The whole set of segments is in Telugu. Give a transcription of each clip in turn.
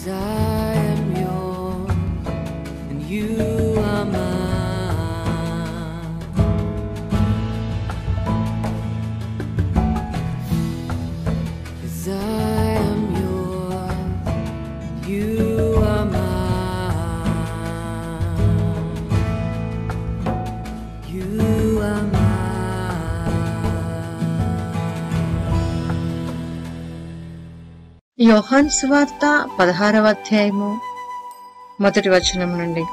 'Cause I am yours and you are mine. 'Cause I am yours, you are mine. You are mine. యోహాన్ సువార్త పదహారవ అధ్యాయము మొదటి వచనం నుండి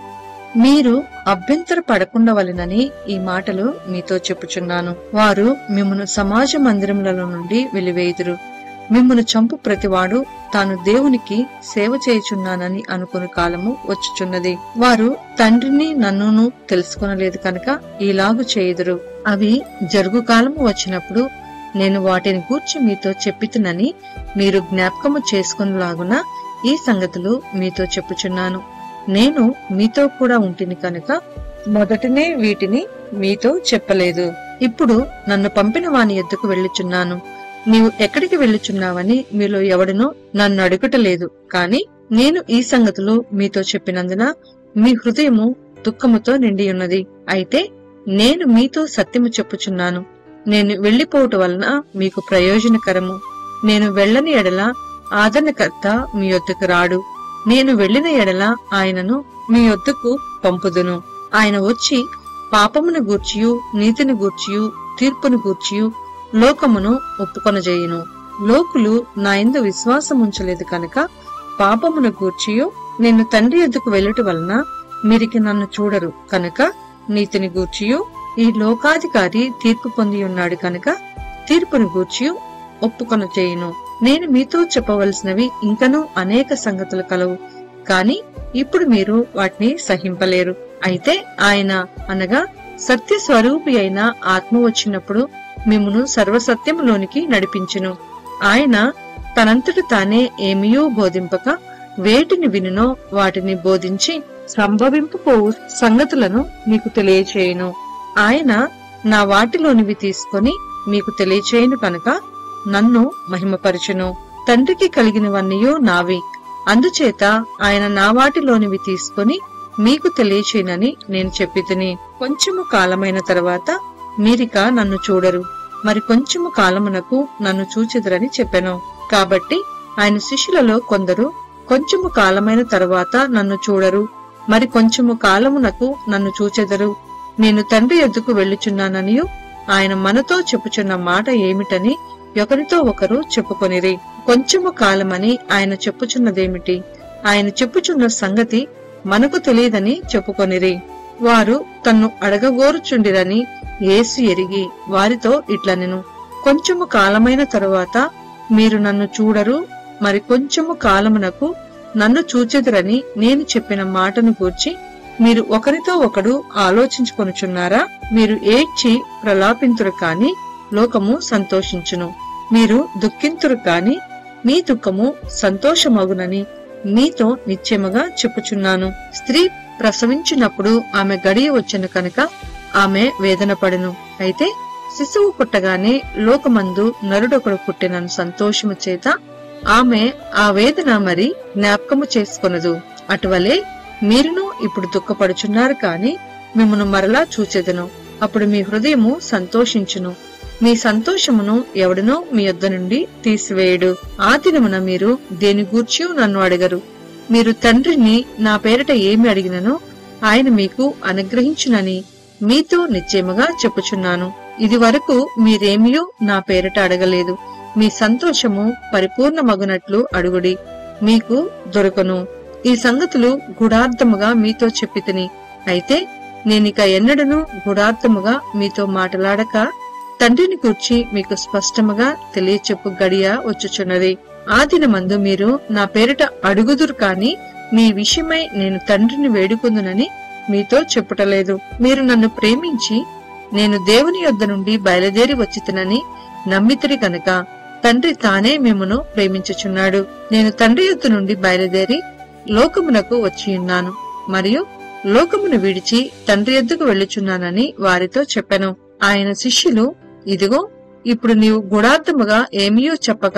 మీరు అభ్యంతర పడకుండవలెనని ఈ మాటలు మీతో చెప్పుచున్నాను వారు మిమ్మను సమాజ మందిరములలో నుండి వెలివేయుదురు మిమ్మను చంపు ప్రతివాడు తాను దేవునికి సేవ చేయుచున్నానని అనుకుని కాలము వచ్చుచున్నది వారు తండ్రిని నన్నును తెలుసుకొనలేదు కనుక ఈలాగు చేయుదురు అవి జరుగు కాలము వచ్చినప్పుడు నేను వాటిని గూర్చి మీతో చెప్పితునని మీరు జ్ఞాపకము చేసుకునిలాగున ఈ సంగతులు మీతో చెప్పుచున్నాను నేను మీతో కూడా ఉంటిని కనుక మొదటనే వీటిని మీతో చెప్పలేదు ఇప్పుడు నన్ను పంపిన వాని ఎద్దుకు వెళ్ళుచున్నాను నీవు ఎక్కడికి వెళ్ళుచున్నావని మీలో ఎవడునో నన్ను అడుగుటలేదు కాని నేను ఈ సంగతులు మీతో చెప్పినందున మీ హృదయము దుఃఖముతో నిండి ఉన్నది అయితే నేను మీతో సత్యము చెప్పుచున్నాను నేను వెళ్లిపోవటం వలన మీకు ప్రయోజనకరము నేను వెళ్ళని ఎడల ఆదరణకర్త మీ యొద్దకు రాడు నేను వెళ్లిన ఎడల ఆయనను మీ యొద్దకు పంపుదును ఆయన వచ్చి పాపమును గూర్చియు నీతిని గూర్చియు తీర్పును గూర్చియు లోకమును ఒప్పుకొనజేయును లోకులు నా యందు విశ్వాసం ఉంచలేదు కనుక పాపమును గూర్చియు నేను తండ్రి ఎద్దుకు వెళ్ళుట వలన మీరికి నన్ను చూడరు కనుక నీతిని గూర్చియు ఈ లోకాధికారి తీర్పు పొంది ఉన్నాడు కనుక తీర్పును గూర్చియు ఒప్పుకొన చేయును నేను మీతో చెప్పవలసినవి ఇంకనూ అనేక సంగతులు కలవు కాని ఇప్పుడు మీరు వాటిని సహింపలేరు అయితే ఆయన అనగా సత్య స్వరూపి అయిన ఆత్మ వచ్చినప్పుడు మిమ్మును సర్వసత్యములోనికి నడిపించును ఆయన తనంతట తానే ఏమియో బోధింపక వేటిని వినునో వాటిని బోధించి సంభవింపపోవు సంగతులను మీకు తెలియచేయును ఆయన నా వాటిలోనివి తీసుకొని మీకు తెలియచేయును కనుక నన్ను మహిమపరచును తండ్రికి కలిగినవన్నీయో నావి అందుచేత ఆయన నా వాటిలోనివి తీసుకొని మీకు తెలియచేయనని నేను చెప్పితిని కొంచెము కాలమైన తర్వాత మీరిక నన్ను చూడరు మరి కొంచెము కాలమునకు నన్ను చూచెదరని చెప్పెను కాబట్టి ఆయన శిష్యులలో కొందరు కొంచెము కాలమైన తర్వాత నన్ను చూడరు మరి కొంచెము కాలమునకు నన్ను చూచెదరు నేను తండ్రి ఎద్దుకు వెళ్ళుచున్నాననియు ఆయన మనతో చెప్పుచున్న మాట ఏమిటని ఒకరితో ఒకరు చెప్పుకొనిరి కొంచెము కాలమని ఆయన చెప్పుచున్నదేమిటి ఆయన చెప్పుచున్న సంగతి మనకు తెలియదని చెప్పుకొనిరి వారు తన్ను అడగగోరుచుండిరని యేసు ఎరిగి వారితో ఇట్లనెను కొంచెము కాలమైన తరువాత మీరు నన్ను చూడరు మరి కొంచెము కాలమునకు నన్ను చూచెదురని నేను చెప్పిన మాటను గూర్చి మీరు ఒకరితో ఒకడు ఆలోచించుకొనుచున్నారా మీరు ఏడ్చి ప్రలాపింతురు కాని లోకము సంతోషించును మీరు దుఃఖింతురు కాని మీ దుఃఖము సంతోషమగునని మీతో నిశ్చయముగా చెప్పుచున్నాను స్త్రీ ప్రసవించినప్పుడు ఆమె గడియ వచ్చెను కనుక ఆమె వేదన పడును అయితే శిశువు పుట్టగానే లోకమందు నరుడొకడు పుట్టిన సంతోషము చేత ఆమె ఆ వేదన మరి జ్ఞాపకము చేసుకొనదు అటువలే మీరును ఇప్పుడు దుఃఖపడుచున్నారు కాని మిమ్మను మరలా చూచెదను అప్పుడు మీ హృదయము సంతోషించును మీ సంతోషమును ఎవడనో మీ యొద్ద నుండి తీసివేయడు ఆ దినమున మీరు దేని గూర్చి నన్ను అడగరు మీరు తండ్రిని నా పేరిట ఏమి అడిగిననో ఆయన మీకు అనుగ్రహించునని మీతో నిశ్చయముగా చెప్పుచున్నాను ఇది వరకు మీరేమియో నా పేరిట అడగలేదు మీ సంతోషము పరిపూర్ణమగునట్లు అడుగుడి మీకు దొరకను ఈ సంగతులు గుడార్థముగా మీతో చెప్పితిని అయితే నేనిక ఎన్నడను గుడార్థముగా మీతో మాటలాడక తండ్రిని కూర్చి మీకు స్పష్టముగా తెలియచెప్పు గడియ వచ్చుచున్నది ఆ దినమందు మీరు నా పేరిట అడుగుదురు కాని మీ విషయమై నేను తండ్రిని వేడుకుందునని మీతో చెప్పుటలేదు మీరు నన్ను ప్రేమించి నేను దేవుని యొద్ద నుండి బయలుదేరి వచ్చితనని నమ్మితిరి గనుక తండ్రి తానే మిమ్మను ప్రేమించుచున్నాడు నేను తండ్రి యొద్ద నుండి బయలుదేరి లోకమునకు వచ్చియున్నాను మరియు లోకమును విడిచి తండ్రి ఎద్దుకు వెళ్ళుచున్నానని వారితో చెప్పెను ఆయన శిష్యులు ఇదిగో ఇప్పుడు నీవు గుడార్థముగా ఏమీయో చెప్పక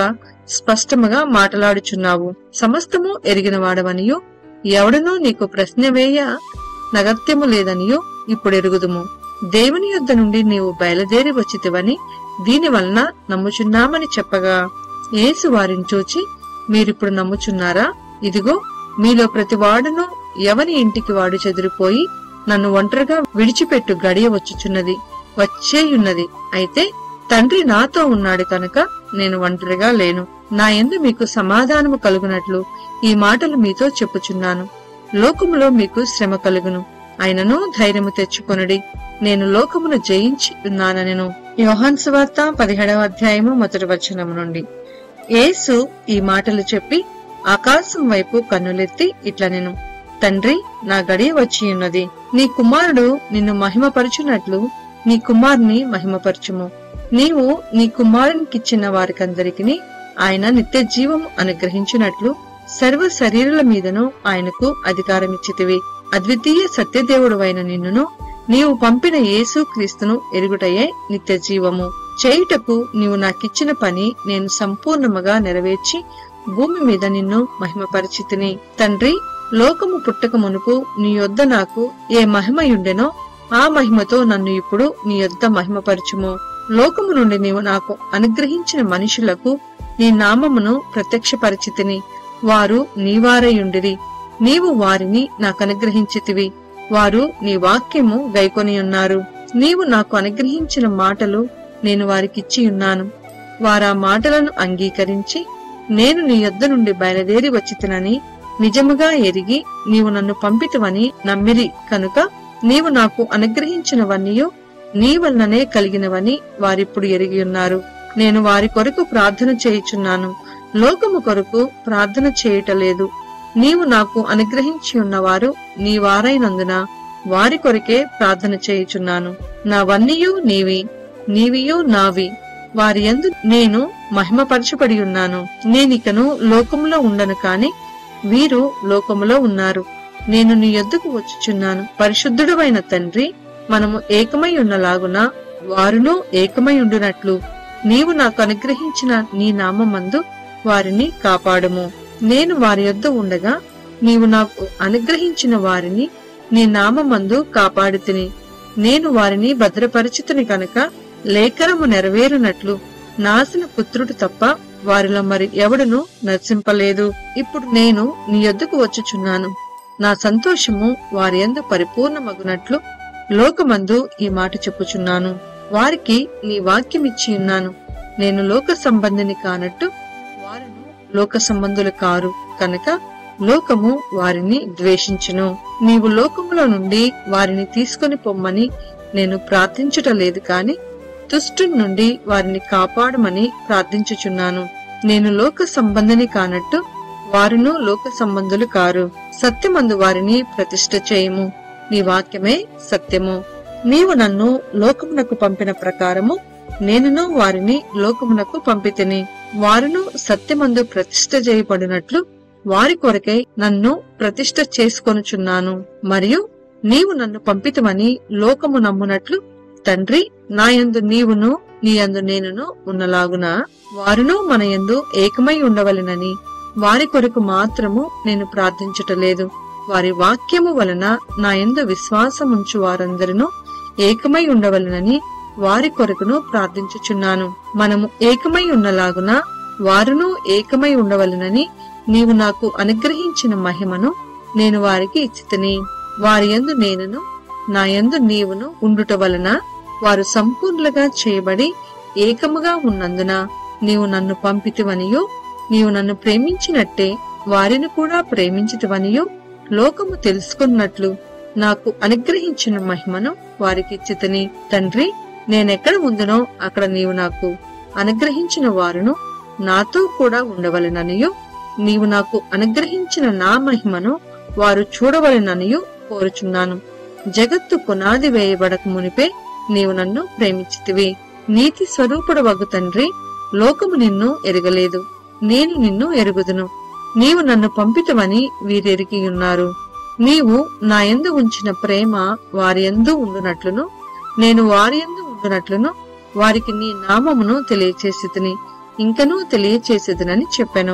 స్పష్టముగా మాటలాడుచున్నావు సమస్తము ఎరిగిన వాడవనియు ఎవడనూ నీకు ప్రశ్న వేయ నగత్యము లేదనియు ఇప్పుడు ఎరుగుదుము దేవుని యొద్ద నుండి నీవు బయలుదేరి వచ్చితివని దీని వలన నమ్ముచున్నామని చెప్పగా యేసు వారిని చూచి మీరిప్పుడు నమ్ముచున్నారా ఇదిగో మీలో ప్రతి వాడును ఎవని ఇంటికి వాడు చెదిరిపోయి నన్ను ఒంటరిగా విడిచిపెట్టు గడియ వచ్చుచున్నది వచ్చేయున్నది అయితే తండ్రి నాతో ఉన్నాడు కనుక నేను ఒంటరిగా లేను నా యందు మీకు సమాధానము కలుగునట్లు ఈ మాటలు మీతో చెప్పుచున్నాను లోకములో మీకు శ్రమ కలుగును అయినను ధైర్యము తెచ్చుకొనుడి నేను లోకమును జయించి ఉన్నానెను యోహాన్ సువార్త పదిహేడవ అధ్యాయము మొదటి వచనము నుండి యేసు ఈ మాటలు చెప్పి ఆకాశం వైపు కన్నులెత్తి ఇట్లా నేను తండ్రి నా గడియ వచ్చి ఉన్నది నీ కుమారుడు నిన్ను మహిమపరచునట్లు నీ కుమారుని మహిమపరచుము నీవు నీ కుమారునికిచ్చిన వారికందరికి ఆయన నిత్య జీవము అనుగ్రహించినట్లు సర్వ శరీరుల మీదను ఆయనకు అధికారమిచ్చితివి అద్వితీయ సత్యదేవుడువైన నిన్నును నీవు పంపిన యేసు క్రీస్తును ఎరుగుటయే నిత్య జీవము చేయుటకు నీవు నాకిచ్చిన పని నేను సంపూర్ణముగా నెరవేర్చి భూమి మీద నిన్ను మహిమపరిచితిని తండ్రి లోకము పుట్టక మునుపు నీ యొద్ద నాకు ఏ మహిమయుండెనో ఆ మహిమతో నన్ను ఇప్పుడు నీ యొద్ద మహిమపరచుము లోకము నుండి నీవు నాకు అనుగ్రహించిన మనుషులకు నీ నామమును ప్రత్యక్షపరిచితిని వారు నీవారయుండిరి నీవు వారిని నాకు అనుగ్రహించితివి వారు నీ వాక్యము గైకొని ఉన్నారు నీవు నాకు అనుగ్రహించిన మాటలు నేను వారికిచ్చి ఉన్నాను వారా మాటలను అంగీకరించి నేను నీ యొద్ద నుండి బయలుదేరి వచ్చితినని నిజముగా ఎరిగి నీవు నన్ను పంపితువని నమ్మిరి కనుక నీవు నాకు అనుగ్రహించినవన్నీయు నీ వలననే కలిగినవని వారిప్పుడు ఎరిగి ఉన్నారు నేను వారి కొరకు ప్రార్థన చేయుచున్నాను లోకము కొరకు ప్రార్థన చేయుటలేదు నీవు నాకు అనుగ్రహించి ఉన్నవారు నీ వారైనందున వారి కొరకే ప్రార్థన చేయుచున్నాను నావన్నీయు నీవి నీవియు నావి వారి యందు నేను మహిమపరచబడి ఉన్నాను నేనికను లోకములో ఉండను కాని వీరు లోకములో ఉన్నారు నేను నీ యొద్దకు వచ్చుచున్నాను పరిశుద్ధుడవైన తండ్రి మనము ఏకమై ఉన్నలాగున వారును ఏకమై ఉండునట్లు నీవు నాకు అనుగ్రహించిన నీ నామమందు వారిని కాపాడము నేను వారి యొద్ద ఉండగా నీవు నాకు అనుగ్రహించిన వారిని నీ నామమందు కాపాడు తిని నేను వారిని భద్రపరిచితుని కనుక లేఖనము నెరవేరునట్లు నాసిన పుత్రుడు తప్ప వారిలో మరి ఎవడును నర్శింపలేదు ఇప్పుడు నేను నీ యొద్దకు వచ్చుచున్నాను నా సంతోషము వారి యందు పరిపూర్ణమగునట్లు లోకమందు ఈ మాట చెప్పుచున్నాను వారికి నీ వాక్యమిచ్చి ఉన్నాను నేను లోక సంబంధిని కానట్టు వారును లోక సంబంధులు కారు కనుక లోకము వారిని ద్వేషించును నీవు లోకములో నుండి వారిని తీసుకొని పొమ్మని నేను ప్రార్థించుట లేదు కాని దుష్టుని నుండి వారిని కాపాడమని ప్రార్థించుచున్నాను నేను లోక సంబంధిని కానట్టు వారును లోక సంబంధులు కారు సత్యమందు వారిని ప్రతిష్ఠ చేయము నీ వాక్యమే సత్యము నీవు నన్ను లోకమునకు పంపిన ప్రకారము నేనును వారిని లోకమునకు పంపితిని వారును సత్యమందు ప్రతిష్ఠ చేయబడినట్లు వారి కొరకై నన్ను ప్రతిష్ఠ చేసుకొనుచున్నాను మరియు నీవు నన్ను పంపితమని లోకము నమ్మునట్లు తండ్రి నాయందు నీవును నీయందు నేనును ఉన్నలాగున వారును మన యందు ఏకమై ఉండవలెనని వారి కొరకు మాత్రము నేను ప్రార్థించుటలేదు వారి వాక్యము వలన నా యందు విశ్వాసముంచు వారందరినూ ఏకమై ఉండవలెనని వారి కొరకును ప్రార్థించుచున్నాను మనము ఏకమై ఉన్నలాగున వారును ఏకమై ఉండవలెనని నీవు నాకు అనుగ్రహించిన మహిమను నేను వారికి ఇచ్చితిని వారి యందు నేనును నా యందు నీవును ఉండుట వలన వారు సంపూర్ణులుగా చేయబడి ఏకముగా ఉన్నందున నీవు నన్ను పంపితివనియు నీవు నన్ను ప్రేమించినట్టే వారిని కూడా ప్రేమించితివనియు లోకము తెలుసుకున్నట్లు నాకు అనుగ్రహించిన మహిమను వారికిచ్చితిని తండ్రి నేనెక్కడ ఉందునో అక్కడ నీవు నాకు అనుగ్రహించిన వారును నాతో కూడా ఉండవలెననియు నీవు నాకు అనుగ్రహించిన నా మహిమను వారు చూడవలెననియు కోరుచున్నాను జగత్తు పునాది వేయబడక మునిపే నీవు నన్ను ప్రేమించితివి నీతి స్వరూపుడవగు తండ్రి లోకము నిన్ను ఎరగలేదు నేను నిన్ను ఎరుగుదును నీవు నన్ను పంపితమని వీరెరిగి ఉన్నారు నీవు నా యందు ఉంచిన ప్రేమ వారి యందు ఉండునట్లును నేను వారి యందు ఉండునట్లును వారికి నీ నామమును తెలియచేసి ఇంకనూ తెలియచేసేదనని చెప్పెను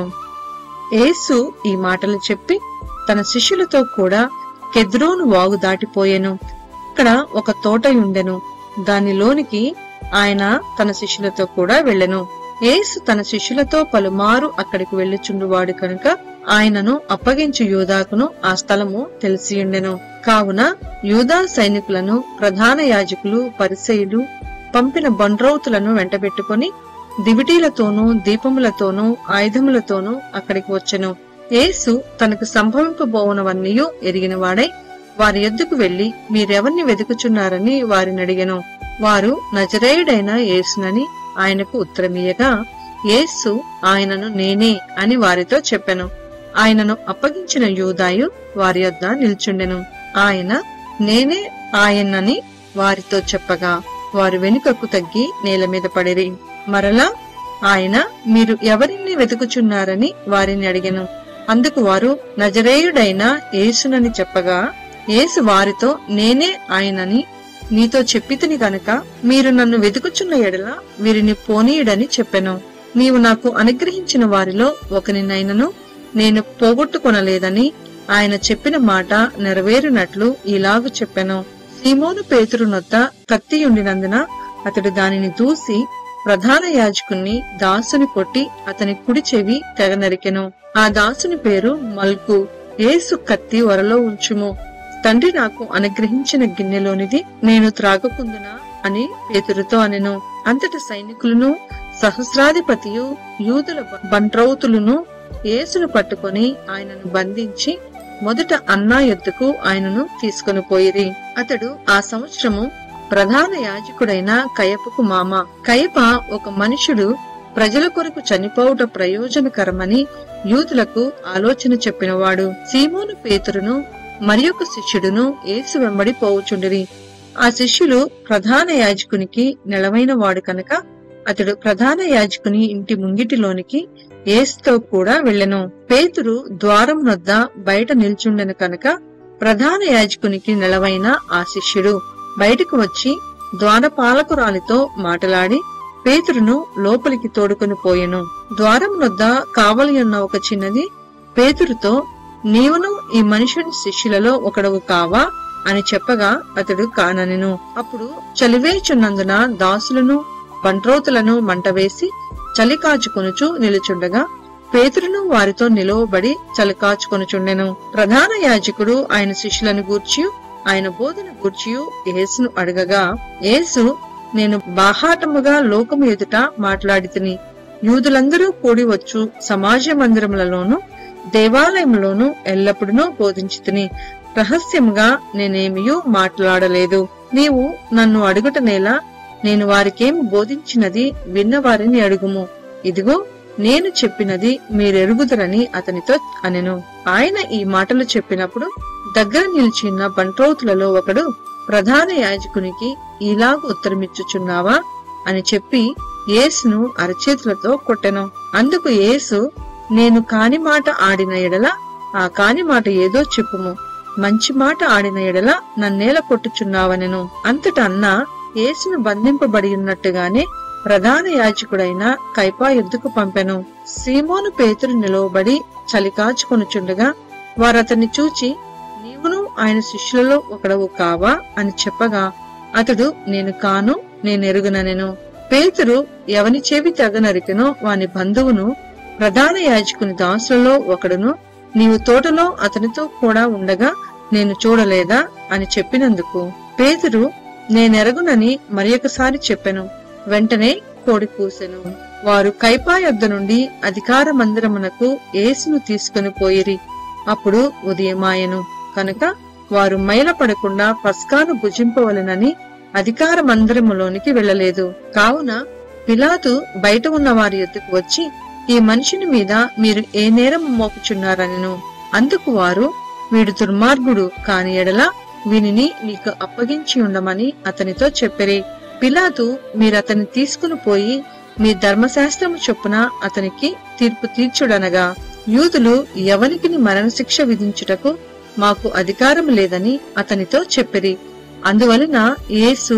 యేసు ఈ మాటలు చెప్పి తన శిష్యులతో కూడా కెద్రోను వాగు దాటిపోయెను అక్కడ ఒక తోట ఉండెను దానిలోనికి ఆయన తన శిష్యులతో కూడా వెళ్ళెను యేసు తన శిష్యులతో పలుమారు అక్కడికి వెళ్ళుచుండువాడు కనుక ఆయనను అప్పగించు యూదాకును ఆ స్థలము తెలిసియుండెను కావున యూదా సైనికులను ప్రధాన యాజకులు పరిసయులు పంపిన బండ్రౌతులను వెంటబెట్టుకొని దివిటీలతోనూ దీపములతోనూ ఆయుధములతోనూ అక్కడికి వచ్చెను యేసు తనకు సంభవింపబోవునవన్నీయూ ఎరిగినవాడై వారి ఎద్దుకు వెళ్లి మీరెవరిని వెతుకుచున్నారని వారిని అడిగెను వారు నజరేయుడైన యేసునని ఆయనకు ఉత్తరమియగా యేసు ఆయనను నేనే అని వారితో చెప్పెను ఆయనను అప్పగించిన యూదాయు వారి యొద్ద నిల్చుండెను ఆయన నేనే ఆయనని వారితో చెప్పగా వారు వెనుకకు తగ్గి నేల మీద పడిరి మరలా ఆయన మీరు ఎవరిని వెతుకుచున్నారని వారిని అడిగెను అందుకు వారు నజరేయుడైన యేసునని చెప్పగా యేసు వారితో నేనే ఆయనని నీతో చెప్పితిని గనుక మీరు నన్ను వెతుకుచున్న ఎడల వీరిని పోనీయుడని చెప్పెను నీవు నాకు అనుగ్రహించిన వారిలో ఒకనినైనను నేను పోగొట్టుకొనలేదని ఆయన చెప్పిన మాట నెరవేరునట్లు ఇలాగు చెప్పెను సీమోను పేతురునొద్ద కత్తి ఉండినందున అతడు దానిని దూసి ప్రధాన యాజకుణ్ణి దాసుని కొట్టి అతని కుడి చెవి తెగ నరికెను ఆ దాసుని పేరు మల్కు ఏసు కత్తి వరలో ఉంచుము తండ్రి నాకు అనుగ్రహించిన గిన్నెలోనిది నేను త్రాగకుందునా అని పేతురుతో అనెను అంతట సైనికులను సహస్రాధిపతియు యూదుల బంట్రౌతులను యేసును పట్టుకొని ఆయనను బంధించి మొదట అన్నా ఎద్దుకు ఆయనను తీసుకొని పోయిరి అతడు ఆ సంవత్సరము ప్రధాన యాజకుడైన కయపకు మామ కయప ఒక మనుషుడు ప్రజల కొరకు చనిపోవుట ప్రయోజనకరమని యూదులకు ఆలోచన చెప్పినవాడు సీమోను పేతురును మరియొక శిష్యుడును యేసు వెంబడి పోవుచుండిరి ఆ శిష్యులు ప్రధాన యాజకునికి నిలవైన వాడు కనుక అతడు ప్రధాన యాజకుని ఇంటి ముంగిటిలోనికి ఏసుతో కూడా వెళ్ళెను పేతురు ద్వారం వద్ద బయట నిల్చుండెను కనుక ప్రధాన యాజకునికి నిలవైన ఆ శిష్యుడు బయటకు వచ్చి ద్వారపాలకురాలితో మాటలాడి పేతురును లోపలికి తోడుకొని పోయెను ద్వారం వద్ద కావలి ఉన్న ఒక చిన్నది పేతురుతో నీవును ఈ మనుషుని శిష్యులలో ఒకడవు కావా అని చెప్పగా అతడు కాననెను అప్పుడు చలివేచున్నందున దాసులను బంట్రోతులను మంటవేసి చలి కాచుకొనుచు నిలుచుండగా పేతురును వారితో నిలువబడి చలి కాచుకొనుచుండెను ప్రధాన యాజకుడు ఆయన శిష్యులను గూర్చి ఆయన బోధన గూర్చియు యేసును అడగగా యేసు నేను బాహాటముగా లోకము ఎదుట మాట్లాడితిని యూదులందరూ కూడి వచ్చు సమాజ మందిరములలోను దేవాలయంలోను ఎల్లప్పుడూ బోధించితిని రహస్యముగా నేనేమియూ మాట్లాడలేదు నీవు నన్ను అడుగుటనేలా నేను వారికేమి బోధించినది విన్నవారిని అడుగుము ఇదిగో నేను చెప్పినది మీరెరుగుదరని అతనితో అనెను ఆయన ఈ మాటలు చెప్పినప్పుడు దగ్గర నిలిచిన్న బంట్రోతులలో ఒకడు ప్రధాన యాజకునికి ఇలాగ ఉత్తరమిచ్చుచున్నావా అని చెప్పి యేసును అరచేతులతో కొట్టెను అందుకు యేసు నేను కాని మాట ఆడిన ఎడల ఆ కాని మాట ఏదో చెప్పుము మంచి మాట ఆడిన ఎడల నన్నేల కొట్టుచున్నావనెను అంతట అన్న యేసును బంధింపబడి ఉన్నట్టుగానే ప్రధాన యాజకుడైన కైపా ఎద్దుకు పంపెను సీమోను పేతురు నిలవబడి చలికాచుకొనుచుండగా వారతన్ని చూచి నీవును ఆయన శిష్యులలో ఒకడవు కావా అని చెప్పగా అతడు నేను కాను నేనెరుగుననెను పేతురు ఎవని చెవి తెగ నరికెనో వాని బంధువును ప్రధాన యాజకుని దాసులలో ఒకడును నీవు తోటలో అతనితో కూడా ఉండగా నేను చూడలేదా అని చెప్పినందుకు పేతురు నేనెరగునని మరియొకసారి చెప్పెను వెంటనే కోడి కూసెను వారు కైపా యొద్ద నుండి అధికార మందిరమునకు యేసును తీసుకుని పోయిరి అప్పుడు ఉదయమాయెను కనుక వారు మైలపడకుండా పస్కాను భుజింపవలెనని అధికార మందిరములోనికి వెళ్ళలేదు కావున పిలాతు బయట ఉన్న వారి ఎద్దుకు వచ్చి ఈ మనిషిని మీద మీరు ఏ నేరం మోపుచున్నారనెను అందుకు వారు వీడు దుర్మార్గుడు కాని ఎడల వీనిని నీకు అప్పగించి ఉండమని అతనితో చెప్పిరి పిలాతు మీరతన్ని తీసుకుని పోయి మీ ధర్మశాస్త్రము చొప్పున అతనికి తీర్పు తీర్చుడనగా యూదులు ఎవనికి మరణశిక్ష విధించుటకు మాకు అధికారం లేదని అతనితో చెప్పిరి అందువలన యేసు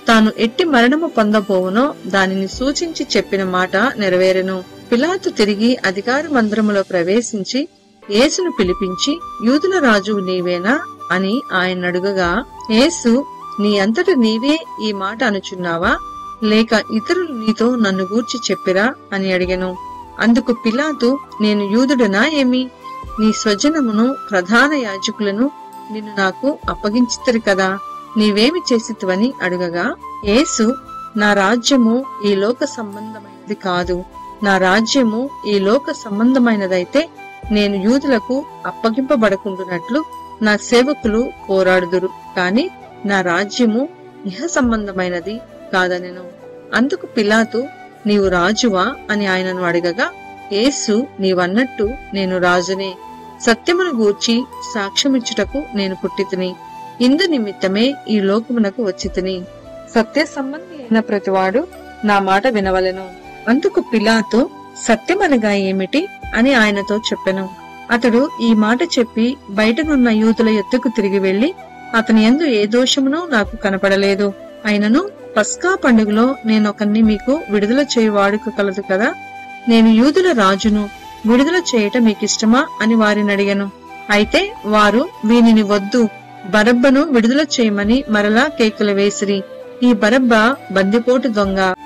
తాను ఎట్టి మరణము పొందబోవునో దానిని సూచించి చెప్పిన మాట నెరవేరెను పిలాతు తిరిగి అధికార మందిరములో ప్రవేశించి యేసును పిలిపించి యూదుల రాజు నీవేనా అని ఆయన అడుగగా యేసు నీ అంతట నీవే ఈ మాట అనుచున్నావా లేక ఇతరులు నీతో నన్ను గూర్చి చెప్పిరా అని అడిగెను అందుకు పిలాతు నేను యూదుడనా ఏమి నీ స్వజనమును ప్రధాన యాజకులను నిన్ను నాకు అప్పగించితిరి కదా నీవేమి చేసితివని అడుగగా యేసు నా రాజ్యము ఈ లోక సంబంధమైనది కాదు నా రాజ్యము ఈ లోక సంబంధమైనదైతే నేను యూదులకు అప్పగింపబడకుండునట్లు నా సేవకులు పోరాడుదురు కాని నా రాజ్యము ఇహ సంబంధమైనది కాదనెను అందుకు పిలాతు నీవు రాజువా అని ఆయనను అడగగా యేసు నీవన్నట్టు నేను రాజునే సత్యమును గూర్చి సాక్ష్యమిచ్చుటకు నేను పుట్టితిని ఇందు నిమిత్తమే ఈ లోకమునకు వచ్చితిని సత్య సంబంధి అయిన ప్రతివాడు నా మాట వినవలెను అందుకు పిలాతు సత్యమనగా ఏమిటి అని ఆయనతో చెప్పెను అతడు ఈ మాట చెప్పి బయటనున్న యూదుల ఎత్తుకు తిరిగి వెళ్లి అతని యందు ఏ దోషమునూ నాకు కనపడలేదు అయినను పస్కా పండుగలో నేనొకన్ని మీకు విడుదల చేయి వాడుక కలదు కదా నేను యూదుల రాజును విడుదల చేయట మీకిష్టమా అని వారిని అడిగాను అయితే వారు వీనిని వద్దు బరబ్బను విడుదల చేయమని మరలా కేకలు వేసిరి ఈ బరబ్బ బందిపోటు దొంగ